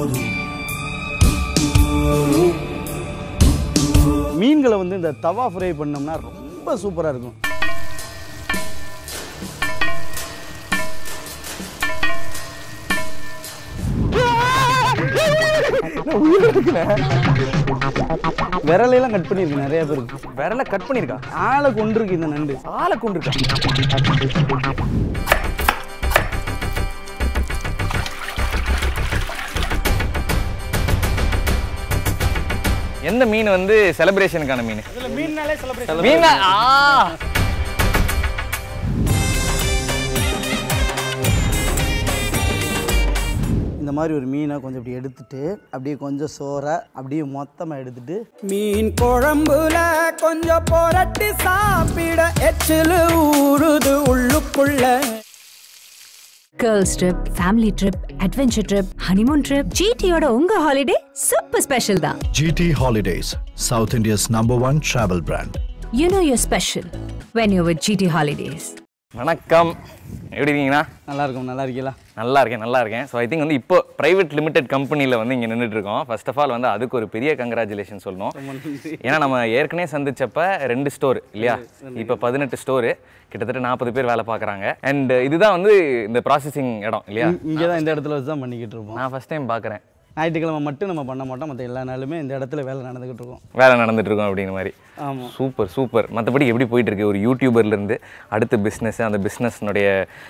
மீன்களை வந்து இந்த தவா ஃப்ரை பண்ணோம்னா ரொம்ப சூப்பராக இருக்கும் விரலையெல்லாம் கட் பண்ணியிருக்கு நிறைய பேருக்கு விரல கட் பண்ணிருக்கா ஆளை கொண்டிருக்கு இந்த நண்டு ஆளை கொண்டு இருக்கா எந்த மீன் வந்து செலிப்ரேஷனுக்கான மீன் மீன்னாலே செலிப்ரேஷன் மீன் ஆ இந்த மாதிரி ஒரு மீனை கொஞ்சம் இப்படி எடுத்துட்டு அப்படியே கொஞ்சம் சோறை அப்படியே மொத்தமாக எடுத்துட்டு மீன் குழம்புல கொஞ்சம் புரட்டி சாப்பிட எச்சிலு ஊறுது உள்ளுக்குள்ள girls trip family trip adventure trip honeymoon trip ஜிடியோட உங்க ஹாலிடே சூப்பர் ஸ்பெஷல் தான் GT Holidays, South India's number one travel brand. You know you're special when you with GT holidays வணக்கம் எப்படி இருக்கீங்கண்ணா நல்லா இருக்கும் நல்லா இருக்கீங்களா நல்லா இருக்கேன் நல்லா இருக்கேன் ஸோ ஐ திங்க் வந்து இப்போ பிரைவேட் லிமிடெட் கம்பெனியில் வந்து இங்கே நின்றுட்டு இருக்கோம் ஃபர்ஸ்ட் ஆஃப் ஆல் வந்து அதுக்கு ஒரு பெரிய கங்க்ராச்சுலேஷன் சொல்லணும் ஏன்னா நம்ம ஏற்கனவே சந்திச்சப்ப ரெண்டு ஸ்டோர் இல்லையா இப்போ பதினெட்டு ஸ்டோரு கிட்டத்தட்ட நாற்பது பேர் வேலை பார்க்குறாங்க அண்ட் இதுதான் வந்து இந்த ப்ராசஸிங் இடம் இல்லையா இங்கே தான் இந்த இடத்துல வச்சு தான் பண்ணிக்கிட்டு இருப்போம் நான் ஃபர்ஸ்ட் டைம் பார்க்குறேன் ஞாயிற்றுக்கிழமை மட்டும் நம்ம பண்ண மாட்டோம் மற்ற எல்லா நாளுமே இந்த இடத்துல வேலை நடந்துக்கிட்டு இருக்கோம் வேலை நடந்துட்டு இருக்கோம் அப்படிங்கிற மாதிரி ஆமாம் சூப்பர் சூப்பர் மற்றபடி எப்படி போயிட்டு இருக்கு ஒரு யூடியூபர்ல இருந்து அடுத்த பிஸ்னஸ் அந்த பிஸ்னஸ்னுடைய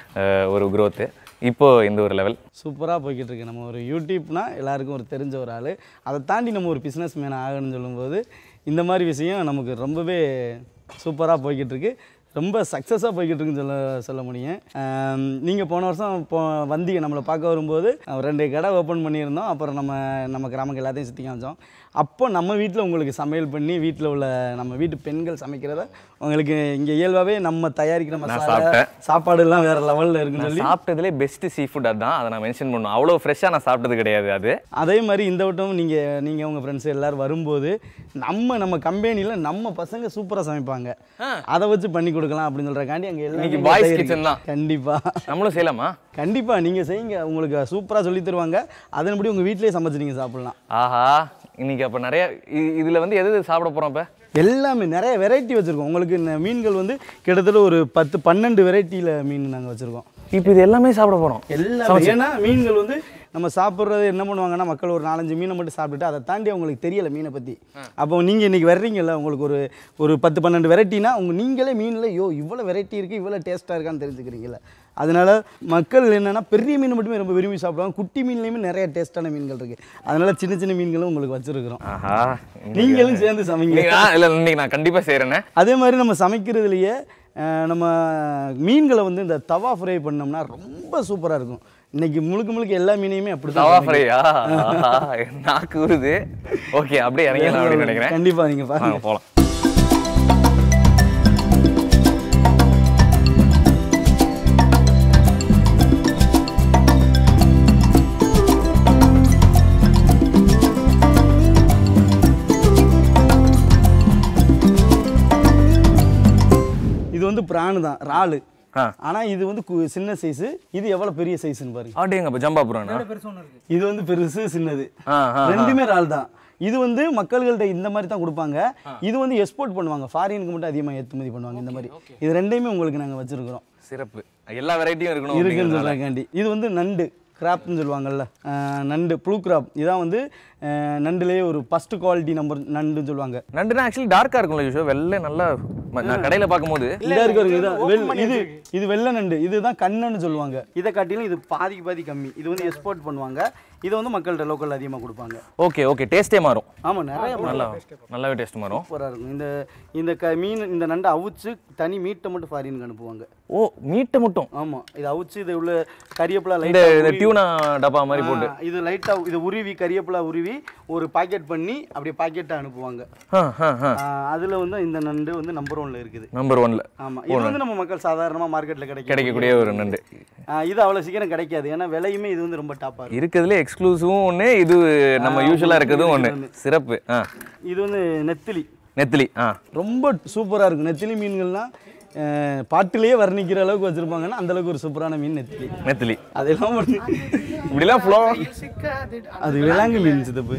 ஒரு growth இப்போ இந்த ஒரு லெவல் சூப்பராக போய்கிட்டு இருக்கு நம்ம ஒரு யூடியூப்னா எல்லாருக்கும் ஒரு தெரிஞ்ச ஒரு ஆள் அதை தாண்டி நம்ம ஒரு பிஸ்னஸ் மேன் ஆகணும்னு சொல்லும்போது இந்த மாதிரி விஷயம் நமக்கு ரொம்பவே சூப்பராக போய்கிட்டு இருக்கு ரொம்ப சக்ஸஸாக போய்கிட்டு இருக்குன்னு சொல்ல சொல்ல முடியும் நீங்கள் போன வருஷம் போ வந்தீங்க நம்மளை பார்க்க வரும்போது அஹ், ரெண்டு கடை ஓப்பன் பண்ணியிருந்தோம் அப்புறம் நம்ம நம்ம கிராமக்கு எல்லாத்தையும் சுற்றி காமிச்சோம் அப்போ நம்ம வீட்டில் உங்களுக்கு சமையல் பண்ணி வீட்டில் உள்ள நம்ம வீட்டு பெண்கள் சமைக்கிறத உங்களுக்கு இங்கே இயல்பாகவே நம்ம தயாரிக்கிற மசாலா சாப்பிட்டேன். சாப்பாடுலாம் வேறு லெவலில் இருக்குன்னு நான் சொல்லி சாப்பிட்டதுலே பெஸ்ட் சீ ஃபுட் அதான் அதை நான் மென்ஷன் பண்ணுவேன் அவ்வளோ ஃப்ரெஷ்ஷாக நான் சாப்பிட்டது கிடையாது அது அதே மாதிரி இந்த வட்டம் நீங்கள் நீங்கள் உங்கள் ஃப்ரெண்ட்ஸ் எல்லோரும் வரும்போது நம்ம நம்ம கம்பெனியில் நம்ம பசங்க சூப்பராக சமைப்பாங்க அதை வச்சு பண்ணி கொடுக்கலாம் அப்படின்னு சொல்கிறக்காண்டி அங்கே இன்னைக்கு எல்லாம் boys kitchen தான். கண்டிப்பாக நம்மளும் செய்யலாமா கண்டிப்பாக நீங்கள் செய்யுங்க உங்களுக்கு சூப்பராக சொல்லி தருவாங்க அதன்படி உங்கள் வீட்டிலேயே சமைச்சு நீங்கள் சாப்பிட்லாம் ஆஹா இன்னைக்கு அப்போ நிறைய இ- இதுல வந்து எது எது சாப்பிட போறோம் இப்போ எல்லாமே நிறைய வெரைட்டி வச்சுருக்கோம் உங்களுக்கு இந்த மீன்கள் வந்து கிட்டத்தட்ட ஒரு பத்து பன்னெண்டு வெரைட்டியில் மீன் நாங்கள் வச்சுருக்கோம் இப்போ இது எல்லாமே சாப்பிட போறோம் எல்லாம் ஏன்னா மீன்கள் வந்து நம்ம சாப்பிட்றது என்ன பண்ணுவாங்கன்னா மக்கள் ஒரு நாலஞ்சு மீனை மட்டும் சாப்பிட்டுட்டு அதை தாண்டி அவங்களுக்கு தெரியல மீனை பற்றி அப்போ நீங்கள் இன்றைக்கி வர்றீங்கல்ல உங்களுக்கு ஒரு ஒரு பத்து பன்னெண்டு வெரைட்டினா உங்கள் நீங்களே மீனில் யோ இவ்வளோ வெரைட்டி இருக்குது இவ்வளோ டேஸ்ட்டாக இருக்கான்னு தெரிஞ்சுக்கிறீங்கள அதனால மக்கள் என்னென்னா பெரிய மீன் மட்டுமே ரொம்ப விரும்பி சாப்பிடுவாங்க குட்டி மீன்லேயுமே நிறைய டேஸ்ட்டான மீன்கள் இருக்குது அதனால சின்ன சின்ன மீன்களும் உங்களுக்கு வச்சுருக்குறோம் ஆஹா நீங்களும் சேர்ந்து சமைங்க இன்னைக்கு நான் இல்லை இன்னைக்கு நான் கண்டிப்பா செய்கிறேனே அதே மாதிரி நம்ம சமைக்கிறதுலையே அஹ், நம்ம மீன்களை வந்து இந்த தவா ஃப்ரை பண்ணோம்னா ரொம்ப சூப்பராக இருக்கும் இன்னைக்கு முழுக்க முழுக்க எல்லா மீனையுமே அப்படி தவா ஃப்ரையா நாக்கு ஊறுது ஓகே அப்படியே இறங்கிடலாம் அப்படின்னு நினைக்கிறேன் கண்டிப்பாக நீங்கள் பாருங்க வாங்க போகலாம் இது வந்து பிராணு தான் இறாலு ஆ. ஆனால் இது வந்து கு- சின்ன சைஸு இது எவ்வளோ பெரிய சைஸ்னு பாருங்க அப்படியேங்க இப்போ ஜம்பா புறானா இது வந்து பெருசு சின்னது ஆ, ஆ, ரெண்டுமே இறால் தான் இது வந்து மக்கள்கள்ட்ட இந்த மாதிரி தான் கொடுப்பாங்க இது வந்து எக்ஸ்போர்ட் பண்ணுவாங்க ஃபாரினுக்கு மட்டும் அதிகமாக ஏற்றுமதி பண்ணுவாங்க இந்த மாதிரி இது ரெண்டையுமே உங்களுக்கு நாங்கள் வச்சுருக்குறோம் சிறப்பு எல்லா வெரைட்டியும் இருக்கணும் இருக்குன்னு அப்படிங்கிறதுனால. சொல்கிறாக்காண்டி இது வந்து நண்டு கிராப்னு சொல்லுவாங்கல்ல அஹ், நண்டு ப்ளூ கிராப் இதான் வந்து அஹ், நண்டுலேயே ஒரு ஃபஸ்ட்டு குவாலிட்டி நம்பர் நண்டுன்னு சொல்லுவாங்க நண்டுனா ஆக்சுவலி டார்க்கா இருக்கும்ல யூஷோ வெள்ளை நல்லா ம- நான் கடையில பார்க்கும்போது இந்த இருக்க ஒரு இதான் வெள் இது இது வெள்ளை நண்டு இதுதான் கண்ணன்னு சொல்லுவாங்க இதை காட்டிலும் இது பாதிக்கு பாதி கம்மி இது வந்து எக்ஸ்போர்ட் பண்ணுவாங்க இதை வந்து மக்கள்கிட்ட லோக்கல் அதிகமாக கொடுப்பாங்க ஓகே ஓகே டேஸ்டே மாறும் ஆமாம் நிறைய நல்லா நல்லாவே டேஸ்ட் மாறும் சூப்பராக இருக்கும் இந்த இந்த க மீன் இந்த நண்டை அவிச்சு தனி மீட்டை மட்டும் ஃபாரினுக்கு அனுப்புவாங்க ஓ மீட்டை மட்டும் ஆமாம் இது அவிச்சு இது உள்ள கரியப்பிலா இந்த இந்த லைட்டாக டியூனா டப்பா மாதிரி போட்டு இது லைட்டாக இது உருவி கரியப்பிலா உருவி ஒரு பாக்கெட் பண்ணி அப்படியே பாக்கெட்டை அனுப்புவாங்க அதில் வந்து இந்த நண்டு வந்து நம்பர் ஒன்ல இருக்குது நம்பர் ஒன்ல ஆமாம் இது வந்து நம்ம மக்கள் சாதாரணமாக மார்க்கெட்டில் கிடைக்கும் கிடைக்கக்கூடிய ஒரு நண்டு இது அவ்வளோ சீக்கிரம் கிடைக்காது ஏன்னா விலையுமே இது வந்து ரொம்ப டாப்பாக இருக்கும் இருக்கிறதுல எக்ஸ்க்ளூசிவும் ஒன்று இது நம்ம யூஸ்வலாக இருக்கிறதும் ஒன்று சிறப்பு ஆ இது வந்து நெத்திலி நெத்திலி ஆ ரொம்ப சூப்பராக இருக்கும் நெத்திலி மீன்கள்லாம் அஹ், பாட்டிலேயே வர்ணிக்கிற அளவுக்கு வச்சுருப்பாங்கன்னா அந்தளவுக்கு ஒரு சூப்பரான மீன் நெத்திலி நெத்திலி அதெல்லாம் பண்ணி இப்படிலாம் ஃப்ளோ அது விலாங்கு மீன் சித்தப்பு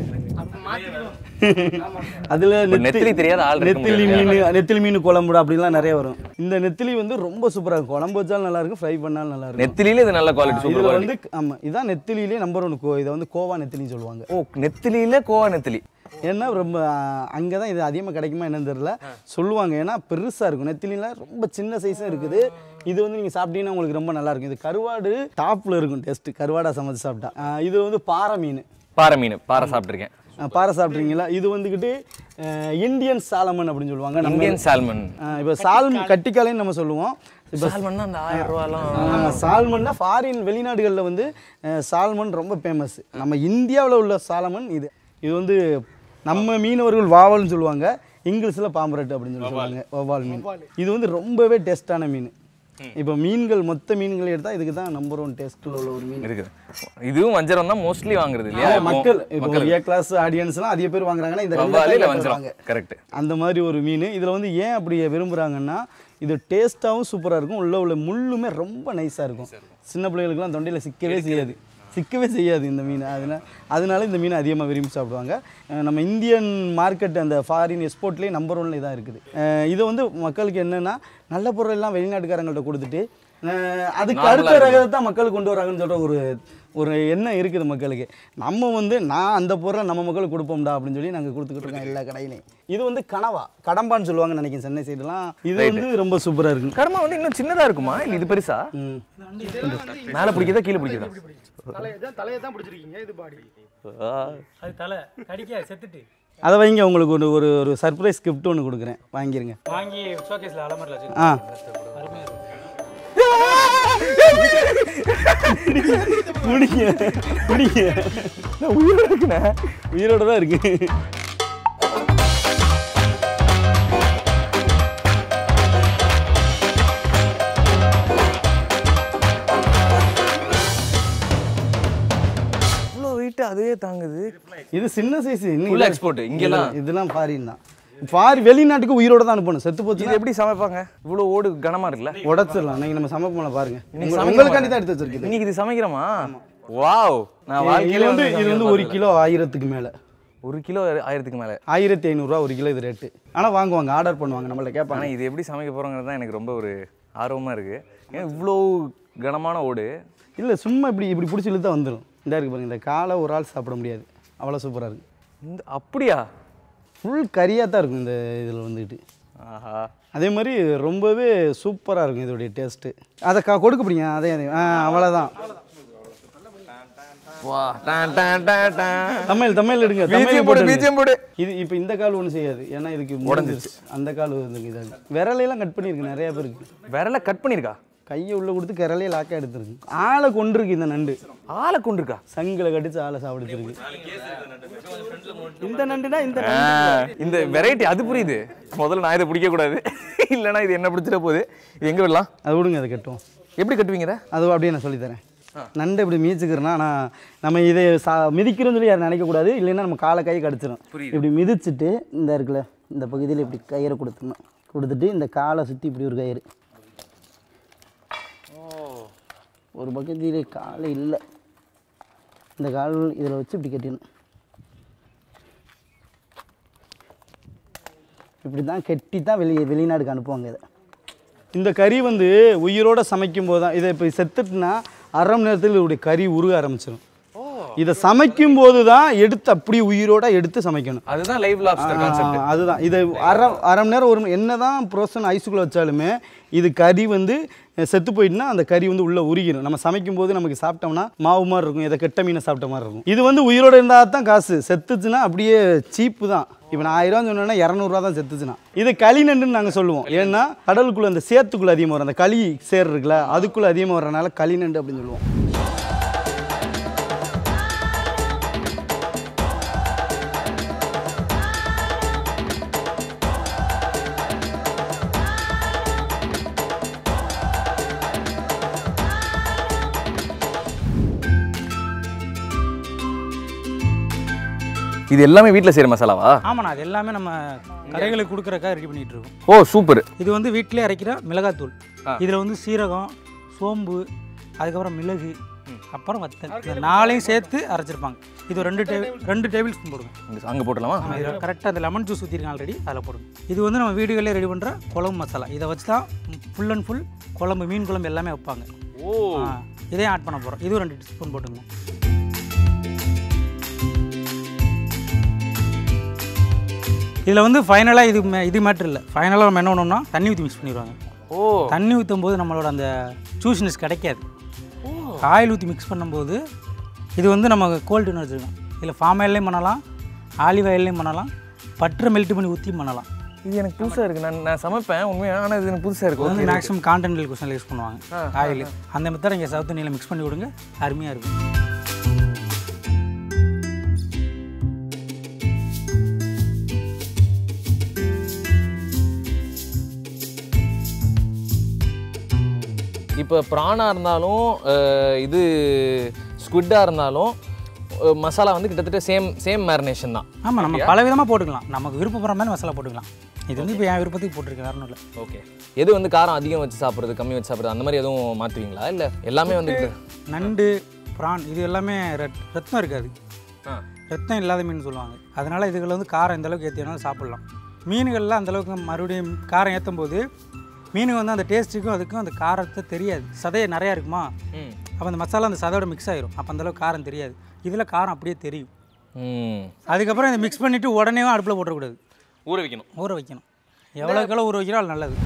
அதில் நெத்திலி தெரியாத ஆள் இருக்க நெத்திலி மீன் நெத்திலி மீன் குழம்புடா அப்படிலாம் நிறைய வரும் இந்த நெத்திலி வந்து ரொம்ப சூப்பராக இருக்கும் குழம்பு வச்சாலும் நல்லா இருக்கும் ஃப்ரை பண்ணாலும் நல்லா இருக்கும் நெத்திலியில இது நல்ல குவாலிட்டி சூப்பர் இதுல குவாலிட்டி வந்து ஆமா இதான் நெத்திலியிலே நம்பர் ஒன் கோ இதை வந்து கோவா நெத்திலின்னு சொல்லுவாங்க ஓ நெத்திலியில கோவா நெத்திலி ஏன்னா ரொம்ப அங்கே தான் இது அதிகமாக கிடைக்குமா என்னன்னு தெரியல சொல்லுவாங்க ஏன்னா பெருசாக இருக்கும் நெத்திலியில் ரொம்ப சின்ன சைஸும் இருக்குது இது வந்து நீங்கள் சாப்பிட்டீங்கன்னா உங்களுக்கு ரொம்ப நல்லா இருக்கும் இது கருவாடு டாப்பில் இருக்கும் டேஸ்ட்டு கருவாடா சமைச்சு சாப்பிட்டா ஆஹ் இது வந்து பாறை மீன் பாறை மீன் பாறை சாப்பிட்ருக்கேன் ஆஹ் பாறை சாப்பிட்றீங்களா இது வந்துக்கிட்டு ஆஹ் இந்தியன் சாலமன் அப்படின்னு சொல்லுவாங்க நம்ம இந்தியன் சால்மன் இப்போ சால்ம் கட்டிக்காலைன்னு நம்ம சொல்லுவோம் இப்போ சால்மன்னா அந்த ஆயிரம் ரூபாலாம் சால்மன்னா ஃபாரின் வெளிநாடுகளில் வந்து அஹ், சால்மன் ரொம்ப ஃபேமஸ் நம்ம இந்தியாவில் உள்ள சாலமன் இது இது வந்து நம்ம மீனவர்கள் வாவல்னு சொல்லுவாங்க இங்கிலீஷில் பாம்பரட்டு அப்படின்னு சொல்லி சொல்லுவாங்க வவ்வால் மீன் இது வந்து ரொம்பவே டேஸ்டான மீன் இப்போ மீன்கள் மொத்த மீன்கள் எடுத்தால் இதுக்கு தான் நம்பர் ஒன் டேஸ்ட்டில் உள்ள ஒரு மீன் இருக்குது இதுவும் வஞ்சரம் தான் மோஸ்ட்லி வாங்குறது இல்லையா ஆமா, மக்கள் இப்போ ஏ கிளாஸ் ஆடியன்ஸ்லாம் அதிக பேர் வாங்குறாங்கன்னா இந்த ரெண்டு வவ்வாலு இல்ல type வஞ்சரம் வாங்க கரெக்ட் அந்த மாதிரி ஒரு மீன் இதில் வந்து ஏன் அப்படி விரும்புகிறாங்கன்னா இது டேஸ்ட்டாகவும் சூப்பராக இருக்கும் உள்ள உள்ள முள்ளுமே ரொம்ப நைஸாக இருக்கும் சின்ன பிள்ளைகளுக்குலாம் தொண்டையில் சிக்கவே செய்யாது சிக்கவே செய்யாது இந்த மீன் அதனால அதனால இந்த மீன் அதிகமாக விரும்பி சாப்பிடுவாங்க அஹ் நம்ம இந்தியன் மார்க்கெட் அந்த ஃபாரின் எக்ஸ்போர்ட்லேயே நம்பர் ஒன்ல இதாக இருக்குது அஹ் இது வந்து மக்களுக்கு என்னென்னா நல்ல பொருள் எல்லாம் வெளிநாட்டுக்காரங்கள்ட்ட கொடுத்துட்டு அஹ் அதுக்கு அடுத்த ரகத்தை தான் மக்களுக்கு கொண்டு வராங்கன்னு சொல்கிற ஒரு ஒரு எண்ணம் இருக்குது மக்களுக்கு நம்ம வந்து நான் அந்த பொருளை நம்ம மக்களுக்கு கொடுப்போம்டா அப்படின்னு சொல்லி நாங்கள் கொடுத்துக்கிட்டு இருக்கோம் எல்லா கடையிலையும் இது வந்து கனவா கடம்பான்னு சொல்லுவாங்க நினைக்கிறேன் சென்னை சைடுலாம் இது வந்து ரொம்ப சூப்பராக இருக்கும் கர்மா வந்து இன்னும் சின்னதா இருக்குமா இல்ல இது பெருசா ம். மேல பிடிக்குதா கீழே பிடிக்குதா தலையை தான் பிடிச்சிருக்கீங்க இது பாடி அது தலை கடிக்க செத்துட்டு அதை வைங்க உங்களுக்கு ஒரு ஒரு ஒரு சர்ப்ரைஸ் gift ஒன்று கொடுக்குறேன் வாங்கிருங்க வாங்கி ஷோகேஸ்ல அலமரில் வச்சு ஆ அருமையாக இருக்கும் குடிங்க குடிங்க உயிரோட இருக்குண்ணே உயிரோட தான் இருக்கு இவ்வளோ வெயிட் அதுவே தாங்குது இது சின்ன சைஸ் Full export. இங்கெல்லாம்? இதெல்லாம் ஃபாரின் தான் ஃபாரி வெளிநாட்டுக்கு உயிரோட தான் அனுப்பணும் செத்து போச்சு இது எப்படி சமைப்பாங்க இவ்வளோ ஓடு கனமா இருக்குல்ல உடச்சிடலாம் நீங்கள் நம்ம சமைப்போம் பாருங்க இன்னைக்கு உங்க- சமைக்க உங்களுக்காண்டி தான் எடுத்து வச்சிருக்கேன் இன்னைக்கு இது சமைக்கிறோமா வாவ் நான் இது வாழ்க்கையில வந்து இது வந்து ஒரு கிலோ ஆயிரத்துக்கு மேலே ஒரு கிலோ ஆயிரத்துக்கு மேல ஆயிரத்தி ஐநூறுரூவா ஒரு கிலோ இது ரேட்டு ஆனால் வாங்குவாங்க ஆர்டர் பண்ணுவாங்க நம்மள்ட்ட கேட்பாங்க ஆனா இது எப்படி சமைக்க போறோங்கிறது தான் எனக்கு ரொம்ப ஒரு ஆர்வமா இருக்கு ஏன் இவ்வளோ கனமான ஓடு இல்லை சும்மா இப்படி இப்படி பிடிச்சி இழுத்தா வந்துடும் இந்த இருக்கு பாருங்க இந்த காலை ஒரு ஆள் சாப்பிட முடியாது அவ்வளோ சூப்பராக இருக்கு இந்த அப்படியா ஃபுல் கறியாக தான் இருக்கும் இந்த இதில் வந்துக்கிட்டு ஆஹா அதே மாதிரி ரொம்பவே சூப்பராக இருக்கும் இதோடைய டேஸ்ட்டு அதை க கொடுக்க பிடிங்க அதே அதே ஆ அவ்வளோதான் வா டான் டான் டான் டான் தமிழ் தமிழ் எடுங்க BGM தமிழ் போடு, போட்டு BGM போடு. இது இப்போ இந்த கால் ஒன்றும் செய்யாது ஏன்னா இதுக்கு உடஞ்சிருச்சு அந்த கால் வந்து இதாக விரலையெல்லாம் கட் பண்ணியிருக்கு நிறைய பேருக்கு விரல கட் பண்ணிருக்கா கையை உள்ள கொடுத்து கிரலையே லாக்காக எடுத்துருக்கு ஆளை கொண்டிருக்கு இந்த நண்டு ஆளை கொண்டிருக்கா சங்கில கடிச்சு ஆளை சாப்பிடுச்சிருக்கு இந்த நண்டுனா இந்த ஆ, நண்டு. இந்த வெரைட்டி அது புரியுது முதல்ல நான் இதை பிடிக்க கூடாது இல்லைன்னா இது என்ன பிடிச்சிட போகுது இது எங்க விடலாம் அது விடுங்க அதை கட்டும் எப்படி கட்டுவீங்க இதை? அது அப்படியே நான் சொல்லித்தரேன் நண்டு இப்படி மீச்சுக்கிறேன்னா ஆனால் நம்ம இதை சா மிதிக்கிறோம்னு சொல்லி யாரும் நினைக்கக்கூடாது இல்லைன்னா நம்ம காலை கை கடிச்சிடும் இப்படி மிதிச்சுட்டு இந்த இருக்குல்ல இந்த பகுதியில் இப்படி கயிறை கொடுத்துடணும் கொடுத்துட்டு இந்த காலை சுற்றி இப்படி ஒரு கயிறு ஒரு பக்கத்தில் காலை இல்லை இந்த கால் இதில் வச்சு இப்படி கட்டிடணும் இப்படி தான் கெட்டி தான் வெளியே வெளிநாடுக்கு அனுப்புவாங்க இதை இந்த கறி வந்து உயிரோட சமைக்கும் போது தான் இதை இப்போ செத்துட்டுனா அரை மணி நேரத்தில் இதோடைய கறி உருக ஆரம்பிச்சிடும் இதை சமைக்கும் போது தான் எடுத்து அப்படியே உயிரோட எடுத்து சமைக்கணும் அதுதான் லைவ் லாப்ஸ்டர் கான்செப்ட் ஆ, அதுதான் இது அரை அரை மணி நேரம் ஒரு மணி- என்னதான் ப்ரோசன் ஐஸுக்குள்ளே வச்சாலுமே இது கறி வந்து அஹ், செத்து போயிட்டுனா அந்த கறி வந்து உள்ளே உருகிடும் நம்ம சமைக்கும் போது நமக்கு சாப்பிட்டோம்னா மாவு மாதிரி இருக்கும் இதை கெட்ட மீனை சாப்பிட்ட மாதிரி இருக்கும் இது வந்து உயிரோட இருந்தால் தான் காசு செத்துச்சுன்னா அப்படியே சீப்பு தான் இப்போ நான் ஆயிரம் சொன்னேன்னா இரநூறுவா தான் செத்துச்சுன்னா இது களி நண்டுன்னு நாங்கள் சொல்லுவோம் ஏன்னா கடலுக்குள்ளே அந்த சேத்துக்குள்ளே அதிகமாக வரும் அந்த களி சேர் இருக்குல்ல அதுக்குள்ளே அதிகமாக வரனால களி நண்டு அப்படின்னு சொல்லுவோம் இது எல்லாமே வீட்டில் செய்கிற மசாலாவா ஆமாண்ணா அது எல்லாமே நம்ம கடைகளுக்கு கொடுக்குறக்காக ரெடி பண்ணிட்டு இருக்கோம் ஓ சூப்பர் இது வந்து வீட்டிலே அரைக்கிற மிளகாத்தூள் இதில் வந்து சீரகம் சோம்பு அதுக்கப்புறம் மிளகு அப்புறம் வத்தல் இந்த நாளையும் சேர்த்து அரைச்சிருப்பாங்க இது ஒரு ரெண்டு டேபிள் ரெண்டு டேபிள் ஸ்பூன் போடுங்க அங்கே போட்டலாமா ஆமாம் இதில் கரெக்டாக அந்த லெமன் ஜூஸ் ஊற்றிருங்க ஆல்ரெடி அதில் போடுங்க இது வந்து நம்ம வீடுகளே ரெடி பண்ணுற குழம்பு மசாலா இதை வச்சு தான் ஃபுல் அண்ட் ஃபுல் குழம்பு மீன் குழம்பு எல்லாமே வைப்பாங்க ஓ ஆ, இதையும் ஆட் பண்ண போகிறோம் இதுவும் ரெண்டு ஸ்பூன் போட்டுங்க இதில் வந்து ஃபைனலாக இது மே- இது மேட்ரு இல்லை ஃபைனலாக நம்ம என்ன பண்ணோம்னா தண்ணி ஊற்றி மிக்ஸ் பண்ணிடுவாங்க ஓ தண்ணி ஊற்றும் போது நம்மளோட அந்த ஜூஸ்னஸ் கிடைக்காது ஆயில் ஊற்றி மிக்ஸ் பண்ணும்போது இது வந்து நம்ம கோல்டுன்னு வச்சுருக்கோம் இதில் ஃபார்ம் ஆயிலையும் பண்ணலாம் ஆலிவ் ஆயிலையும் பண்ணலாம் பட்டரை மெல்ட் பண்ணி ஊற்றியும் பண்ணலாம் இது எனக்கு புதுசாக இருக்குது நான் நான் சமைப்பேன் உண்மையாக ஆனால் இது எனக்கு புதுசாக இது வந்து இருக்கும் மேக்ஸிமம் கான்டென்டல் கொஸ்டினில் யூஸ் பண்ணுவாங்க ஆயில் அந்த மெத்தட் இங்கே சவுத் தண்ணியில் மிக்ஸ் பண்ணி கொடுங்க அருமையாக இருக்கும் இப்போ ப்ரானாக இருந்தாலும் அஹ், இது ஸ்குட்டாக இருந்தாலும் அஹ், மசாலா வந்து கிட்டத்தட்ட சேம் சேம் மேரினேஷன் தான் ஆமாம் நம்ம பல விதமாக போட்டுக்கலாம் நமக்கு விருப்பப்படுற மாதிரி மசாலா போட்டுக்கலாம் இது வந்து இப்போ என் விருப்பத்துக்கு போட்டிருக்கேன் வேறு ஒன்றும் இல்லை ஓகே எது வந்து காரம் அதிகம் வச்சு சாப்பிட்றது கம்மி வச்சு சாப்பிட்றது அந்த மாதிரி எதுவும் மாற்றுவீங்களா இல்லை எல்லாமே வந்து நண்டு ப்ரான் இது எல்லாமே ரத் ரத்தம் இருக்காது ஆ ரத்தம் இல்லாத மீன் சொல்லுவாங்க அதனால் இதுகளில் வந்து காரம் எந்த அளவுக்கு ஏற்றினாலும் சாப்பிட்லாம் மீன்கள்லாம் அந்த அளவுக்கு மறுபடியும் காரம் ஏற்றும் போது மீனுக்கு வந்து அந்த டேஸ்ட்டுக்கும் அதுக்கும் அந்த காரத்தை தெரியாது சதையை நிறையா இருக்குமா ம் அப்போ அந்த மசாலா அந்த சதையோட மிக்ஸ் ஆயிரும் அப்போ அந்த அளவுக்கு காரம் தெரியாது இதில் காரம் அப்படியே தெரியும் ம் அதுக்கப்புறம் இதை மிக்ஸ் பண்ணிவிட்டு உடனே அடுப்பில் போட்டுறக்கூடாது ஊற வைக்கணும் ஊற வைக்கணும் எவ்வளோக்கு எவ்வளோ ஊற வைக்கிறோம் அது நல்லது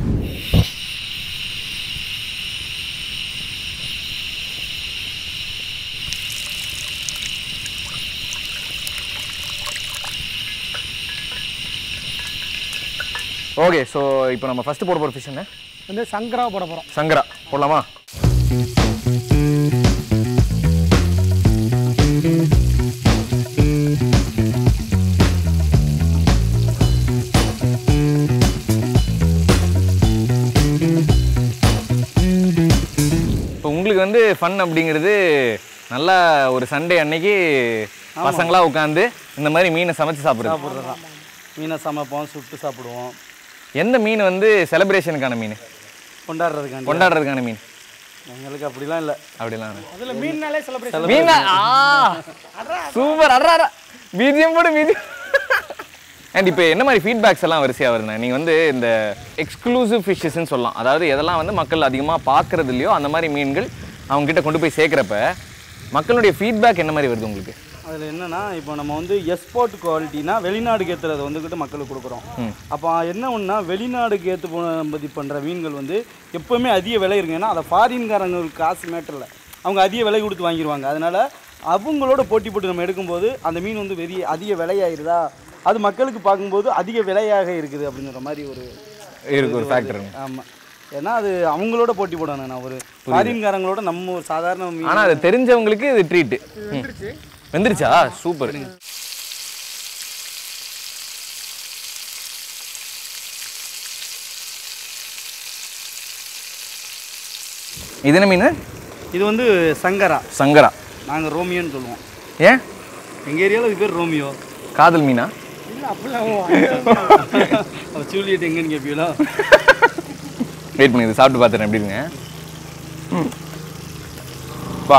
ஓகே ஸோ இப்போ நம்ம ஃபஸ்ட்டு போட போகிற ஃபிஷ் என்ன வந்து சங்கரா போட போகிறோம் சங்கரா போடலாமா இப்போ உங்களுக்கு வந்து ஃபன் அப்படிங்கிறது நல்லா ஒரு சண்டே அன்னைக்கு பசங்களா உட்காந்து இந்த மாதிரி மீனை சமைச்சு சாப்பிடுறது சாப்பிட்றது தான் மீனை சமைப்போம் சுட்டு சாப்பிடுவோம் எந்த மீன் வந்து செலிப்ரேஷனுக்கான மீன் கொண்டாடுறதுக்காண்டி கொண்டாடுறதுக்கான மீன் எங்களுக்கு அப்படிலாம் இல்லை அப்படிலாம் இல்ல. அதில் மீன்னாலே செலிப்ரேஷன் மீன் ஆ சூப்பர் அட்ரா பிஜிஎம் போடு பிஜிஎம் அண்ட் இப்போ என்ன மாதிரி ஃபீட்பேக்ஸ் எல்லாம் வரிசையாக வருதுண்ணே நீங்கள் வந்து இந்த எக்ஸ்க்ளூசிவ் ஃபிஷ்ஷஸ்ன்னு சொல்லலாம் அதாவது எதெல்லாம் வந்து மக்கள் அதிகமாக பார்க்கறது இல்லையோ அந்த மாதிரி மீன்கள் அவங்க கிட்ட கொண்டு போய் சேர்க்குறப்ப மக்களுடைய ஃபீட்பேக் என்ன மாதிரி வருது உங்களுக்கு அதில் என்னன்னா இப்போ நம்ம வந்து எக்ஸ்போர்ட் குவாலிட்டினா வெளிநாடுக்கு ஏற்றுறத வந்துக்கிட்டு மக்களுக்கு கொடுக்குறோம் அப்போ என்ன ஒன்றா வெளிநாடுக்கு ஏற்றுமதி பண்ணுற மீன்கள் வந்து எப்போவுமே அதிக விலை இருக்குங்க ஏன்னா அதை ஃபாரின்காரங்களுக்கு காசு மேட்டரில் அவங்க அதிக விலை கொடுத்து வாங்கிடுவாங்க அதனால் அவங்களோட போட்டி போட்டு நம்ம எடுக்கும்போது அந்த மீன் வந்து வெறிய அதிக விலையாயிருதா அது மக்களுக்கு பார்க்கும்போது அதிக விலையாக இருக்குது அப்படிங்கிற மாதிரி ஒரு இருக்கு ஒரு ஃபேக்டர் ஆமாம் ஏன்னா அது அவங்களோட போட்டி போடணும் நான் ஒரு ஃபாரின்காரங்களோட நம்ம ஒரு சாதாரண மீன் ஆனால் அது தெரிஞ்சவங்களுக்கு இது ட்ரீட்டு வெந்துருச்சா சூப்பர் இது என்ன மீன் இது வந்து சங்கரா சங்கரா நாங்கள் ரோமியோன்னு சொல்லுவோம் ஏன் எங்கள் ஏரியாவில் இது பேர் ரோமியோ காதல் மீனா அவள் ஜூலியட் எங்கன்னு கேட்பீங்களா வெயிட் பண்ணி இது சாப்பிட்டு பார்த்துறேன் எப்படி இருங்க ம். வா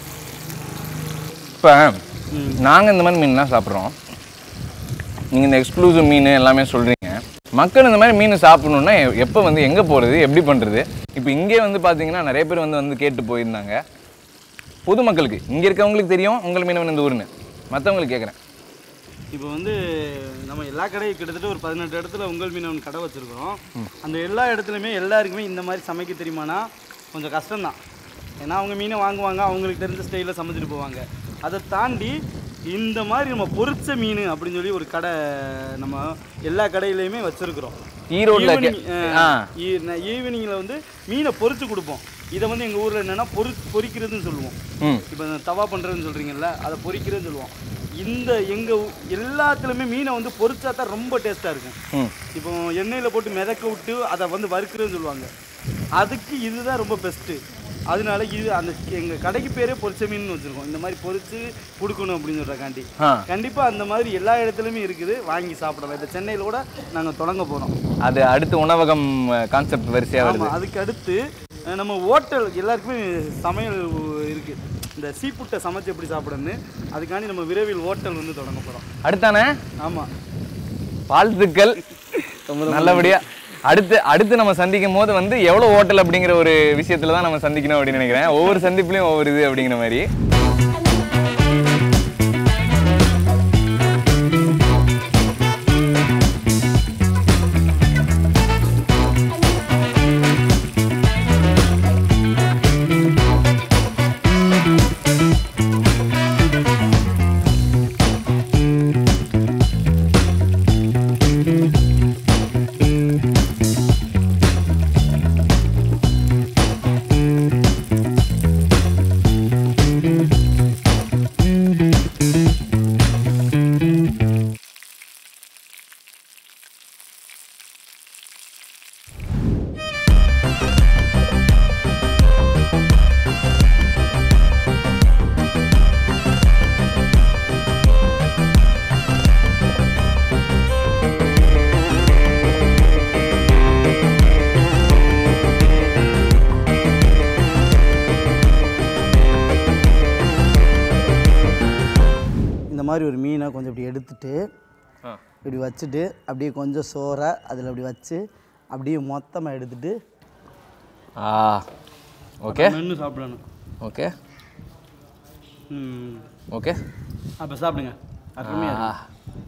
இப்போ நாங்கள் இந்த மாதிரி மீன்லாம் சாப்பிட்றோம் நீங்கள் இந்த எக்ஸ்க்ளூசிவ் மீன் எல்லாமே சொல்கிறீங்க மக்கள் இந்த மாதிரி மீன் சாப்பிடணுன்னா எ- எப்போ வந்து எங்கே போகிறது எப்படி பண்ணுறது இப்போ இங்கே வந்து பார்த்தீங்கன்னா நிறைய பேர் வந்து வந்து கேட்டு போயிருந்தாங்க பொதுமக்களுக்கு இங்கே இருக்கவங்களுக்கு தெரியும் உங்கள் மீனவன் இந்த ஊருன்னு மற்றவங்களுக்கு கேட்குறேன் இப்போ வந்து நம்ம எல்லா கடையும் கிட்டத்தட்ட ஒரு பதினெட்டு இடத்துல உங்கள் மீனவன் கடை வச்சுருக்கிறோம் அந்த எல்லா இடத்துலையுமே எல்லாருக்குமே இந்த மாதிரி சமைக்க தெரியுமானா கொஞ்சம் கஷ்டம்தான் ஏன்னா அவங்க மீனை வாங்குவாங்க அவங்களுக்கு தெரிஞ்ச ஸ்டைலில் சமைச்சிட்டு போவாங்க அதை தாண்டி இந்த மாதிரி நம்ம பொரிச்ச மீன் அப்படின்னு சொல்லி ஒரு கடை நம்ம எல்லா கடையிலையுமே வச்சுருக்குறோம் ஈரோட்ல கே- ஆ. ஈவினிங்கில் வந்து மீனை பொரிச்சு கொடுப்போம் இதை வந்து எங்கள் ஊரில் என்னென்னா பொரி பொரிக்கிறதுன்னு சொல்லுவோம் ம் இப்போ இந்த தவா பண்ணுறதுன்னு சொல்கிறீங்கல்ல அதை பொரிக்கிறதுன்னு சொல்லுவோம் இந்த எங்கள் எல்லாத்துலேயுமே மீனை வந்து பொரிச்சா தான் ரொம்ப டேஸ்ட்டாக இருக்கும் ம் இப்போ எண்ணெயில் போட்டு மிதக்க விட்டு அதை வந்து வறுக்கிறதுன்னு சொல்லுவாங்க அதுக்கு இதுதான் ரொம்ப பெஸ்ட்டு அதனால இது அந்த எங்கள் கடைக்கு பேரே பொரிச்ச மீன் வச்சுருக்கோம் இந்த மாதிரி பொரிச்சு கொடுக்கணும் அப்படின்னு சொல்கிறக்காண்டி ஆ. கண்டிப்பாக அந்த மாதிரி எல்லா இடத்துலையுமே இருக்குது வாங்கி சாப்பிடலாம் இப்போ சென்னையில் கூட நாங்கள் தொடங்க போகிறோம் அது அடுத்து உணவகம் கான்செப்ட் வரிசையாக வருது ஆமாம் அதுக்கு அடுத்து அஹ், நம்ம ஹோட்டல் எல்லாருக்குமே சமையல் இருக்குது இந்த சீப்புட்டை சமைச்சு எப்படி சாப்பிடணும்னு அதுக்காண்டி நம்ம விரைவில் ஹோட்டல் வந்து தொடங்க போகிறோம் அடுத்தானே ஆமாம் வாழ்த்துக்கள் நல்லபடியா அடுத்து அடுத்து நம்ம சந்திக்கும் போது வந்து எவ்வளவு ஹோட்டல் அப்படிங்கிற ஒரு விஷயத்துல தான் நம்ம சந்திக்கணும் அப்படின்னு நினைக்கிறேன் ஒவ்வொரு சந்திப்புலையும் ஒவ்வொரு இது அப்படிங்கிற மாதிரி இந்த மாதிரி ஒரு மீனை கொஞ்சம் இப்படி எடுத்துட்டு இப்படி வச்சுட்டு அப்படியே கொஞ்சம் சோறை அதில் அப்படி வச்சு அப்படியே மொத்தமாக எடுத்துட்டு ஆ ஓகே மென்று சாப்பிடணும் ஓகே ம் ஓகே அப்போ சாப்பிடுங்க அருமையாக இருக்கு.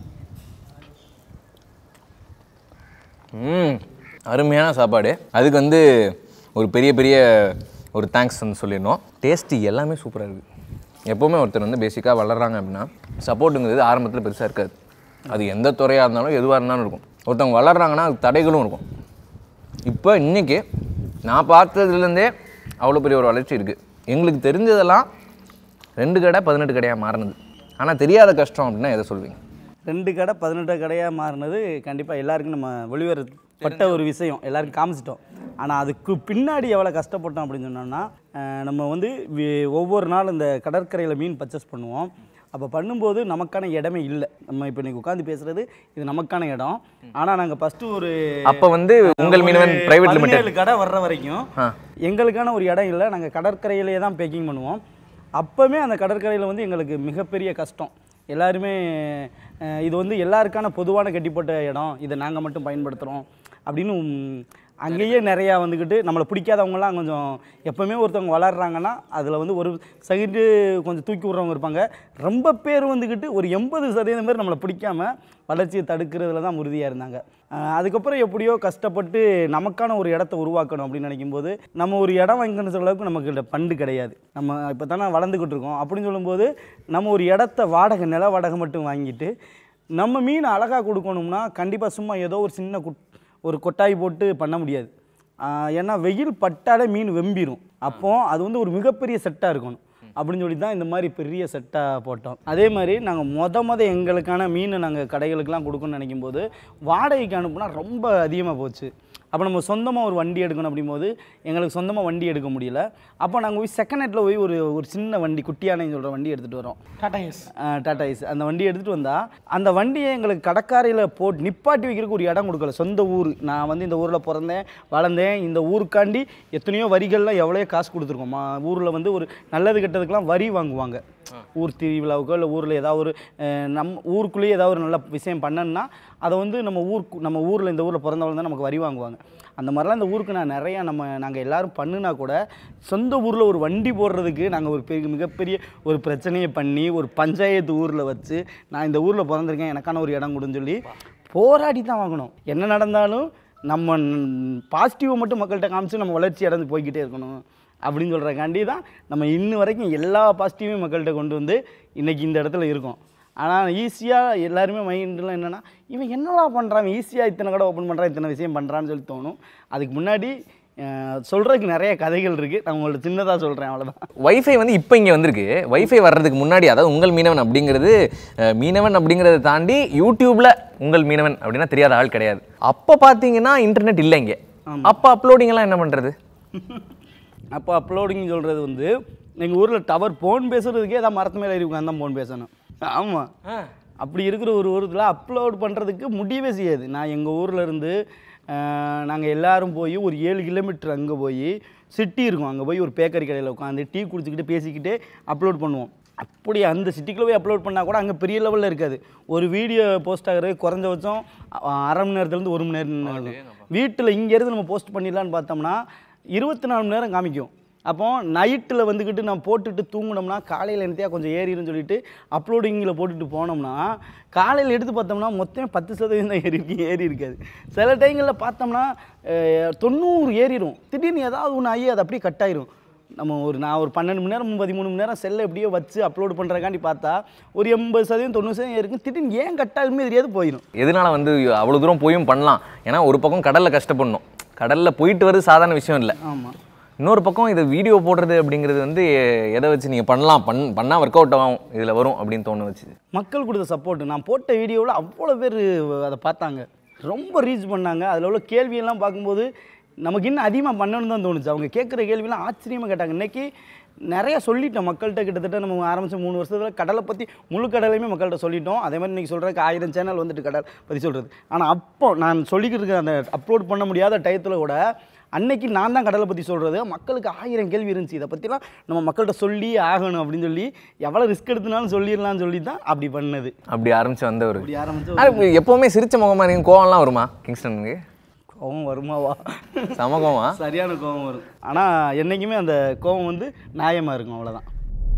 ம் அருமையான சாப்பாடு அதுக்கு வந்து ஒரு பெரிய பெரிய ஒரு தேங்க்ஸ் வந்து சொல்லிடணும் டேஸ்ட்டு எல்லாமே சூப்பராக இருக்குது எப்போவுமே ஒருத்தர் வந்து பேசிக்காக வளர்றாங்க அப்படின்னா சப்போர்ட்டுங்கிறது ஆரம்பத்தில் பெருசாக இருக்காது அது எந்த துறையாக இருந்தாலும் எதுவாக இருந்தாலும் இருக்கும் ஒருத்தவங்க வளர்றாங்கன்னா அதுக்கு தடைகளும் இருக்கும் இப்போ இன்றைக்கி நான் பார்த்ததுலேருந்தே அவ்வளோ பெரிய ஒரு வளர்ச்சி இருக்குது எங்களுக்கு தெரிஞ்சதெல்லாம் ரெண்டு கடை பதினெட்டு கடையாக மாறினது ஆனால் தெரியாத கஷ்டம் அப்படின்னா எதை சொல்வீங்க ரெண்டு கடை பதினெட்டு கடையாக மாறினது கண்டிப்பாக எல்லாருக்கும் நம்ம வெளிவரப்பட்ட ஒரு விஷயம் எல்லாருக்கும் காமிச்சிட்டோம் ஆனால் அதுக்கு பின்னாடி எவ்வளோ கஷ்டப்பட்டோம் அப்படின்னு சொன்னோம்னா அஹ், நம்ம வந்து வி- ஒவ்வொரு நாள் இந்த கடற்கரையில் மீன் பர்ச்சேஸ் பண்ணுவோம் அப்போ பண்ணும்போது நமக்கான இடமே இல்லை நம்ம இப்போ இன்னைக்கு உட்காந்து பேசுகிறது இது நமக்கான இடம் ஆனால் நாங்கள் ஃபஸ்ட்டு ஒரு அப்போ வந்து உங்கள் மீனவன் ஒரு பிரைவேட் லிமிடெட் பதினேழு கடை வர்ற வரைக்கும் ஆ. எங்களுக்கான ஒரு இடம் இல்லை நாங்கள் கடற்கரையிலே தான் பேக்கிங் பண்ணுவோம் அப்போவே அந்த கடற்கரையில் வந்து எங்களுக்கு மிகப்பெரிய கஷ்டம் எல்லாருமே அஹ், இது வந்து எல்லாருக்கான பொதுவான கட்டிப்பட்ட இடம் இதை நாங்கள் மட்டும் பயன்படுத்துகிறோம் அப்படின்னு உம், அங்கேயே நிறையா வந்துக்கிட்டு நம்மளை பிடிக்காதவங்கலாம் கொஞ்சம் எப்போவுமே ஒருத்தவங்க வளர்றாங்கன்னா அதில் வந்து ஒரு சைடு கொஞ்சம் தூக்கி விட்றவங்க இருப்பாங்க ரொம்ப பேர் வந்துக்கிட்டு ஒரு எண்பது சதவீதம் பேர் நம்மளை பிடிக்காம வளர்ச்சியை தடுக்கிறதுல தான் உறுதியாக இருந்தாங்க அஹ் அதுக்கப்புறம் எப்படியோ கஷ்டப்பட்டு நமக்கான ஒரு இடத்த உருவாக்கணும் அப்படின்னு நினைக்கும்போது நம்ம ஒரு இடம் வாங்கணும்னு சொல்ற அளவுக்கு நமக்கு பண்டு கிடையாது நம்ம இப்போ தானே வளர்ந்துக்கிட்டு இருக்கோம் அப்படின்னு சொல்லும்போது நம்ம ஒரு இடத்த வாடகை நில வாடகை மட்டும் வாங்கிட்டு நம்ம மீன் அழகாக கொடுக்கணும்னா கண்டிப்பாக சும்மா ஏதோ ஒரு சின்ன குட் ஒரு கொட்டாய் போட்டு பண்ண முடியாது ஆஹ் ஏன்னா வெயில் பட்டாலே மீன் வெம்பிரும் அப்போ அது வந்து ஒரு மிகப்பெரிய செட்டாக இருக்கணும் அப்படின்னு சொல்லி தான் இந்த மாதிரி பெரிய செட்டாக போட்டோம் அதே மாதிரி நாங்கள் மொத மொத எங்களுக்கான மீன் நாங்கள் கடைகளுக்கெல்லாம் கொடுக்கணும்னு நினைக்கும் போது வாடகைக்கு அனுப்புனா ரொம்ப அதிகமாக போச்சு அப்போ நம்ம சொந்தமாக ஒரு வண்டி எடுக்கணும் அப்படிங்கும்போது எங்களுக்கு சொந்தமாக வண்டி எடுக்க முடியல அப்போ நாங்கள் போய் செகண்ட் ஹேண்டில் போய் ஒரு ஒரு சின்ன வண்டி குட்டியானைன்னு சொல்கிற வண்டி எடுத்துகிட்டு வரோம் டாடா எஸ் டாடா ஐஸ் அந்த வண்டி எடுத்துகிட்டு வந்தால் அந்த வண்டியை எங்களுக்கு கடற்கரையில் போட்டு நிப்பாட்டி வைக்கிறதுக்கு ஒரு இடம் கொடுக்கல சொந்த ஊர் நான் வந்து இந்த ஊரில் பிறந்தேன் வளர்ந்தேன் இந்த ஊருக்காண்டி எத்தனையோ வரிகள்லாம் எவ்வளோ காசு கொடுத்துருக்கோம் மா ஊரில் வந்து ஒரு நல்லது கெட்டதுக்கெல்லாம் வரி வாங்குவாங்க ஊர் திருவிழாவுக்கோ இல்லை ஊரில் ஏதாவது ஒரு அஹ், நம்ம ஊருக்குள்ளேயே ஏதாவது ஒரு நல்ல விஷயம் பண்ணணும்னா அதை வந்து நம்ம ஊருக்கு நம்ம ஊரில் இந்த ஊரில் பிறந்தவங்க தான் நமக்கு வரி வாங்குவாங்க அந்த மாதிரிலாம் இந்த ஊருக்கு நான் நிறையா நம்ம நாங்கள் எல்லாரும் பண்ணுனா கூட சொந்த ஊரில் ஒரு வண்டி போடுறதுக்கு நாங்கள் ஒரு பெரிய மிகப்பெரிய ஒரு பிரச்சனையை பண்ணி ஒரு பஞ்சாயத்து ஊரில் வச்சு நான் இந்த ஊரில் பிறந்திருக்கேன் எனக்கான ஒரு இடம் கொடுன்னு சொல்லி போராடி தான் வாங்கணும் என்ன நடந்தாலும் நம்ம பாசிட்டிவை மட்டும் மக்கள்கிட்ட காமிச்சு நம்ம வளர்ச்சி அடைஞ்சு போய்கிட்டே இருக்கணும் அப்படின்னு சொல்கிறக்காண்டி தான் நம்ம இன்ன வரைக்கும் எல்லா பாசிட்டிவையும் மக்கள்கிட்ட கொண்டு வந்து இன்றைக்கி இந்த இடத்துல இருக்கோம் ஆனால் ஈஸியாக எல்லாருமே மைண்டில் என்னென்னா இவன் என்னடா பண்ணுறான் ஈஸியாக இத்தனை கடை ஓப்பன் பண்ணுறான் இத்தனை விஷயம் பண்ணுறான்னு சொல்லி தோணும் அதுக்கு முன்னாடி சொல்கிறதுக்கு நிறைய கதைகள் இருக்குது நான் உங்கள்ட்ட சின்னதாக சொல்கிறேன் அவ்வளோதான் வைஃபை வந்து இப்போ இங்கே வந்திருக்கு வைஃபை வர்றதுக்கு முன்னாடி அதாவது உங்கள் மீனவன் அப்படிங்கிறது அஹ், மீனவன் அப்படிங்கிறத தாண்டி யூடியூப்ல உங்கள் மீனவன் அப்படின்னா தெரியாத ஆள் கிடையாது அப்போ பார்த்தீங்கன்னா இன்டர்நெட் இல்லை இங்கே அப்போ அப்லோடிங் எல்லாம் என்ன பண்ணுறது அப்போ அப்லோடிங் சொல்கிறது வந்து எங்கள் ஊரில் டவர் ஃபோன் பேசுகிறதுக்கே ஏதாவது மரத்து மேலே இருக்கும் அந்த ஃபோன் பேசணும் ஆமாம் அப்படி இருக்கிற ஒரு ஊரத்தில் அப்லோட் பண்ணுறதுக்கு முடியவே செய்யாது நான் எங்கள் ஊரில் இருந்து நாங்கள் எல்லாரும் போய் ஒரு ஏழு கிலோமீட்டர் அங்கே போய் சிட்டி இருக்கும் அங்கே போய் ஒரு பேக்கரி கடையில் உட்காந்து டீ குடிச்சிக்கிட்டு பேசிக்கிட்டே அப்லோட் பண்ணுவோம் அப்படி அந்த சிட்டிக்குள்ளே போய் அப்லோட் பண்ணால் கூட அங்கே பெரிய லெவலில் இருக்காது ஒரு வீடியோ போஸ்ட் ஆகிறது குறைஞ்சபட்சம் அ- அரை மணி நேரத்துலேருந்து ஒரு மணி நேரம் வீட்டில் இங்கேருந்து நம்ம போஸ்ட் பண்ணிடலான்னு பார்த்தோம்னா இருபத்தி நாலு மணி நேரம் காமிக்கும் அப்போ நைட்டில் வந்துக்கிட்டு நான் போட்டுட்டு தூங்கினோம்னா காலையில் என்னத்தையா கொஞ்சம் ஏறிடுன்னு சொல்லிட்டு அப்லோடிங்கில் போட்டுட்டு போனோம்னா காலையில் எடுத்து பார்த்தோம்னா மொத்தம் பத்து சதவீதம் தான் ஏறி இருக்கு ஏறி இருக்காது சில டைங்களில் பார்த்தோம்னா அஹ், தொண்ணூறு ஏறிடும் திடீர்னு ஏதாவது ஒன்று ஆகி அது அப்படியே கட் ஆயிரும் நம்ம ஒரு நான் ஒரு பன்னெண்டு மணி நேரம் பதிமூணு மணி நேரம் செல்லை எப்படியோ வச்சு அப்லோட் பண்ணுறக்காண்டி பார்த்தா ஒரு எண்பது சதவீதம் தொண்ணூறு சதவீதம் இருக்கும் திடீர்னு ஏன் கட் ஆகுமே தெரியாது போயிடும் எதனால வந்து அவ்வளோ தூரம் போயும் பண்ணலாம் ஏன்னா ஒரு பக்கம் கடலில் கஷ்டப்படணும் கடலில் போயிட்டு வர்றது சாதாரண விஷயம் இல்லை ஆமாம் இன்னொரு பக்கம் இது வீடியோ போடுறது அப்படிங்கிறது வந்து எ- எதை வச்சு நீங்கள் பண்ணலாம் பண் பண்ணால் ஒர்க் அவுட் ஆகும் இதில் வரும் அப்படின்னு தோணு வச்சு மக்கள் கொடுத்த சப்போர்ட் நான் போட்ட வீடியோவில் அவ்வளோ பேர் அதை பார்த்தாங்க ரொம்ப ரீச் பண்ணாங்க அதில் உள்ள கேள்வியெல்லாம் பார்க்கும்போது நமக்கு இன்னும் அதிகமாக பண்ணணும்னு தான் தோணுச்சு அவங்க கேட்குற கேள்வியெல்லாம் ஆச்சரியமாக கேட்டாங்க இன்னைக்கு நிறைய சொல்லிட்டோம் மக்கள்கிட்ட கிட்டத்தட்ட நம்ம ஆரம்பித்த மூணு வருஷத்தில் கடலை பற்றி முழு கடலையுமே மக்கள்கிட்ட சொல்லிட்டோம் அதே மாதிரி இன்றைக்கி சொல்கிறதுக்கு ஆயிரம் சேனல் வந்துட்டு கடல் பற்றி சொல்கிறது ஆனால் அப்போ நான் சொல்லிக்கிட்டு இருக்க அந்த அப்லோட் பண்ண முடியாத டயத்தில் கூட அன்னைக்கு நான் தான் கடலை பற்றி சொல்கிறது மக்களுக்கு ஆயிரம் கேள்வி இருந்துச்சு இதை பற்றிலாம் நம்ம மக்கள்கிட்ட சொல்லி ஆகணும் அப்படின்னு சொல்லி எவ்வளோ ரிஸ்க் எடுத்துனாலும் சொல்லிடலாம்னு சொல்லி தான் அப்படி பண்ணது அப்படி ஆரம்பிச்சு வந்த ஒரு அப்படி ஆரம்பிச்சு ஆனா, இப்ப எப்பவுமே சிரிச்ச முகமா நீங்க கோவம்லாம் வருமா கிங்ஸ்டனுக்கு கோவம் வருமாவா சம கோவமா சரியான கோவம் வரும் ஆனால் என்றைக்குமே அந்த கோவம் வந்து நியாயமாக இருக்கும் அவ்வளோதான்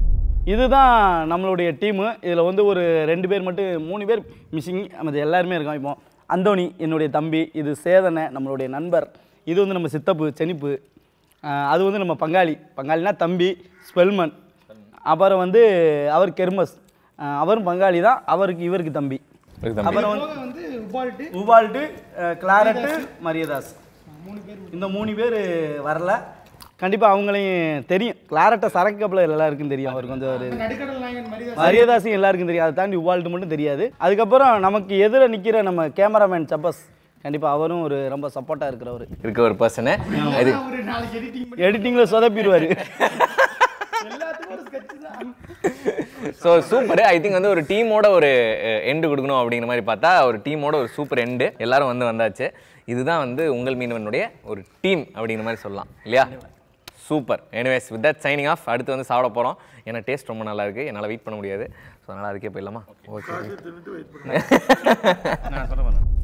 இதுதான் நம்மளுடைய டீமு இதில் வந்து ஒரு ரெண்டு பேர் மட்டும் மூணு பேர் மிஸ்ஸிங் மற்ற எல்லாருமே இருக்கோம் இப்போ அந்தோணி என்னுடைய தம்பி இது சேதனை நம்மளுடைய நண்பர் இது வந்து நம்ம சித்தப்பு செனிப்பு ஆஹ் அது வந்து நம்ம பங்காளி பங்காளினா தம்பி ஸ்பெல்மன் அப்புறம் வந்து அவர் கெர்மஸ் ஆஹ் அவரும் பங்காளி தான் அவருக்கு இவருக்கு தம்பி இவருக்கு தம்பி. அப்புறம் வந்து உபால்ட்டு கிளாரட்டு மரியதாஸ் இந்த மூணு பேர் வரல கண்டிப்பாக அவங்களையும் தெரியும் கிளாரட்டை சரக்கு கப்பல எல்லாருக்கும் தெரியும் அவர் கொஞ்சம் ஒரு மரியதாஸும் எல்லாருக்கும் தெரியும் அதை தாண்டி உபால்ட்டு மட்டும் தெரியாது அதுக்கப்புறம் நமக்கு எதிர நிற்கிற நம்ம கேமராமேன் சப்பஸ் கண்டிப்பாக அவரும் ஒரு ரொம்ப சப்போர்ட்டாக இருக்கிறவர் இருக்க ஒரு பர்சனு இது எடிட்டிங்கில் சொதப்பிடுவார் ஸோ சூப்பர் ஐ திங்க் வந்து ஒரு டீமோட ஒரு எண்டு கொடுக்கணும் அப்படிங்கிற மாதிரி பார்த்தா ஒரு டீமோட ஒரு சூப்பர் எண்டு எல்லாரும் வந்து வந்தாச்சு இதுதான் வந்து உங்கள் மீனவனுடைய ஒரு டீம் அப்படிங்கிற மாதிரி சொல்லலாம் இல்லையா super anyways with that signing off அடுத்து வந்து சாப்பிட போகிறோம் ஏன்னா டேஸ்ட் ரொம்ப நல்லா இருக்கு என்னால் வெயிட் பண்ண முடியாது ஸோ அதனால் அதுக்கே போயிடலாமா ஓகே நான் சொல்ல